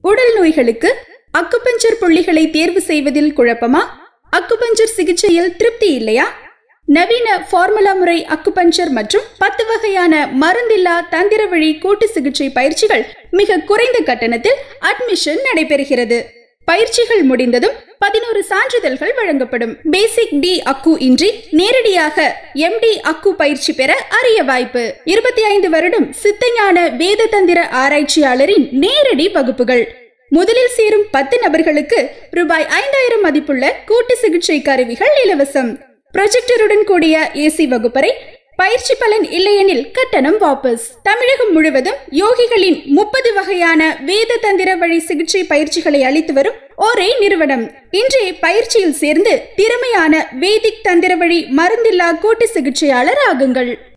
உடல் நோய்களுக்கு அக்குபஞ்சர் புள்ளிகளை தேர்வு செய்வதில் குழப்பமா அக்குபஞ்சர் சிகிச்சையில் திருப்தி இல்லையா நவீன ஃபார்முலா முறை அக்குபஞ்சர் மற்றும் பத்து வகையான மருந்தில்லா தந்திர வழி கூட்டு சிகிச்சை பயிற்சிகள் மிக குறைந்த கட்டணத்தில் அட்மிஷன் நடைபெறுகிறது பயிற்சிகள் முடிந்ததும் பதினோரு சான்றிதழ்கள் வழங்கப்படும் பேசிக் டி அக்கு இன்றி நேரடியாக எம்டி அக்கு பயிற்சி பெற அரிய வாய்ப்பு இருபத்தி ஐந்து வருடம் சித்தஞான வேத தந்திர ஆராய்ச்சியாளரின் நேரடி வகுப்புகள் முதலில் சேரும் பத்து நபர்களுக்கு ரூபாய் ஐந்தாயிரம் மதிப்புள்ள கூட்டு சிகிச்சை கருவிகள் இலவசம் ப்ரொஜெக்டருடன் கூடிய ஏசி வகுப்பறை பயிற்சி பலன் இல்லையெனில் கட்டணம் வாபஸ் தமிழகம் முழுவதும் யோகிகளின் முப்பது வகையான வேத தந்திர வழி சிகிச்சை பயிற்சிகளை அளித்து வரும் ஒரே நிறுவனம் இன்றே பயிற்சியில் சேர்ந்து திறமையான வேதிக் தந்திர வழி மருந்தில்லா கூட்டு சிகிச்சையாளர் ஆகுங்கள்